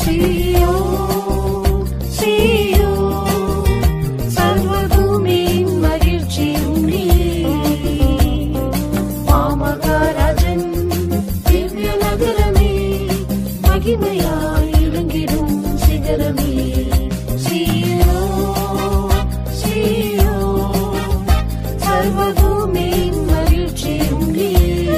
சீயோ சீயோ சர்வபூமியின் மகிழ்ச்சியும் நீ மாமகாராஜன் திவ்ய நகரமே மகிமையாய் இறங்கிடும் சிகரமே சீயோ சீயோ சர்வபூமியின் மகிழ்ச்சியும் நீ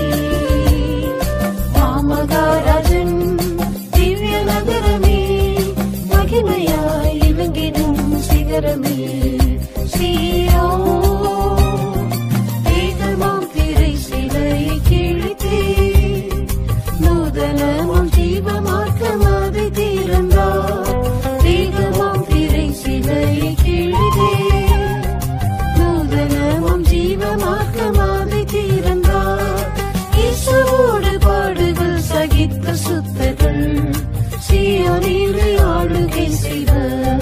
மாமகாராஜன் திவ்ய நகரமே மகிமையாய் இறங்கிடும் சிகரமே சீயோ வேகமாம் திரை சிலையை கிழித்தே நூதனமும் ஜீவமார்க்கம் அதை தீர்ந்தார் வேகமாம் திரை சிலையை கிழித்தே நூதனமும் ஜீவமார்க்கம் அதை தீர்ந்தார் இயேசுவோடு பாடுகள் சகித்த சுத்தர்கள் சீயோனிலே ஆளுகை செய்வர்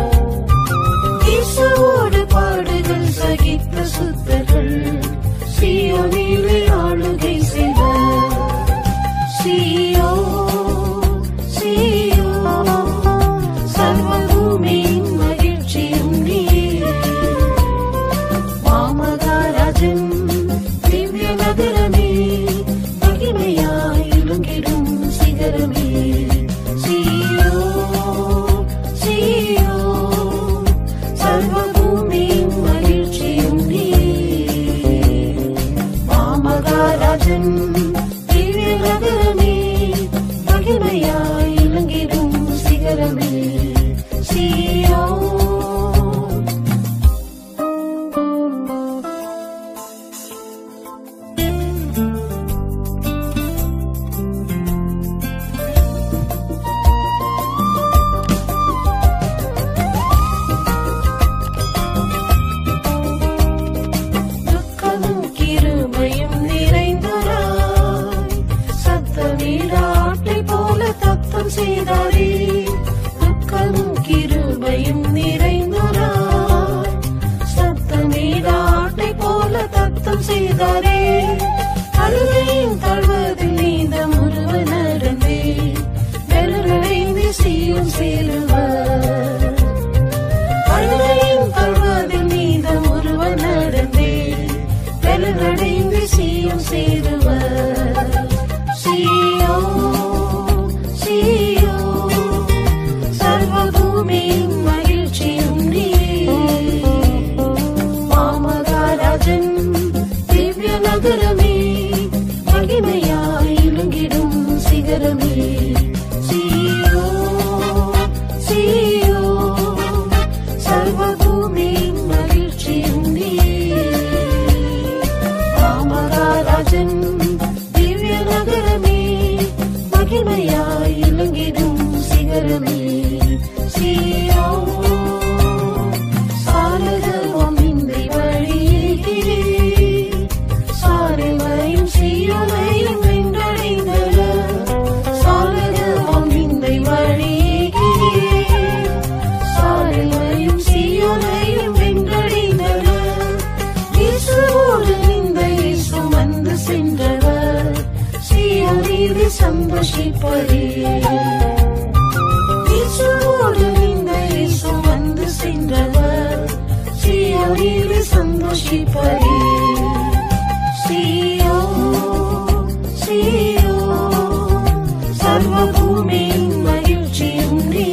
இயேசுவோடு பாடுகள் சகித்த சுத்தர்கள் சீயோனிலே ஆளுகை செய்வர் சீயோ சீயோ சர்வபூமியின் மகிழ்ச்சியும் நீ மாமகாராஜன் திவ்ய நகரமே மகிமையாய் இறங்கிடும் சிகரமே சீயோ சீயோ சர்வபூமியின் மகிழ்ச்சியும் நீ மாமகாராஜன் திவ்ய நகரமே மகிமையாய் இறங்கிடும் சிகரமே சீயோ துக்கமும் கிருபையும் நிறைந்தவராய் சத்தமிட ஆட்டை போல தத்தம் செய்தாரே துக்கமும் கிருபையும் நிறைந்தவராய் சத்தமிட ஆட்டை போல தத்தம் செய்தாரே அழுகையும் தழுவதில் நீந்த முருவ நடந்தே வெறுநடைந்து சீயும் சேருவர் அழுகையும் தழுவதில் மீதம் ஒருவன் நடந்தே வெளுநடைந்து சீயும் சேருவர் சீயோ சீயோ சர்வபூமியின் மகிழ்ச்சியும் நீ மாமகாராஜன் திவ்ய நகரமே மகிமையாய் இறங்கிடும் சிகரமே சீயோ சீயோ சர்வபூமியின் மகிழ்ச்சியும் நீ ராமராஜன் திவ்ய நகரமே மகிமையாய் இறங்கிடும் சிகரமே சீயோ சாரதம் இந்த வழியே சாரமையும் சீரமையும் வென்றடைந்தன சாரதம் இந்த வழியே சாரமையும் சீரமையும் வென்றடைந்தன இயேசுவோடு இந்த இயேசு வந்து சென்றவர் சீயோனிலே சந்தோஷிப்பரே இயேசுவோடு இந்த இயேசு வந்து சென்றவர் சீயோனிலே சந்தோஷிப்பரே சீயோ சீயோ சர்வபூமியின் மகிழ்ச்சியும் நீ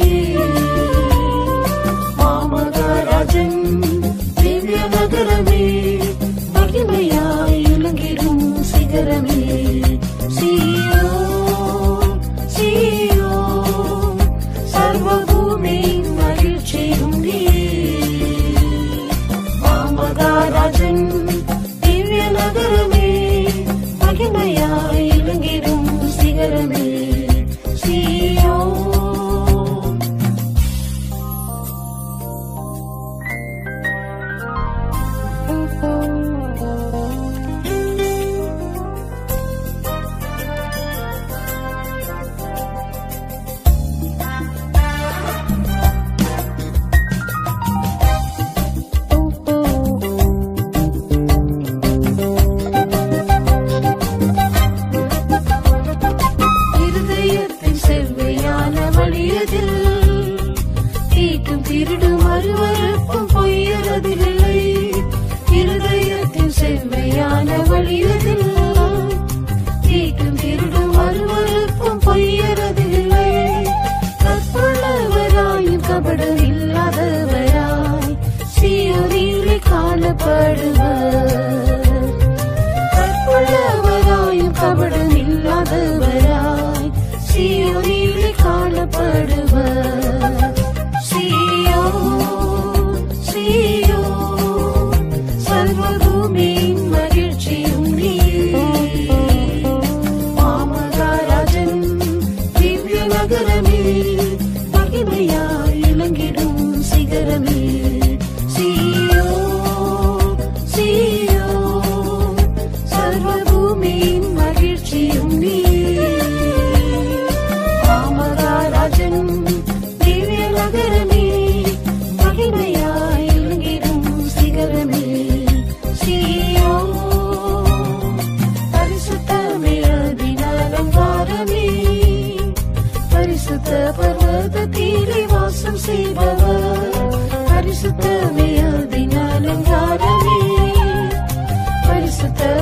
மாமகாராஜன் திவ்ய நகரமே மகிமையாய் இறங்கிடும் சிகரமே சீயோ சீயோ பரிசுத்த பர்வதத்திலே வாசம் செய்பவர் பரிசுத்தமே அதின் அலங்காரமே பரிசுத்த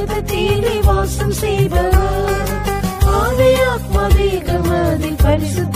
பர்வதத்திலே வாசம் செய்பவர் ஆவி ஆத்மா தேகம் அதில் பரிசுத்த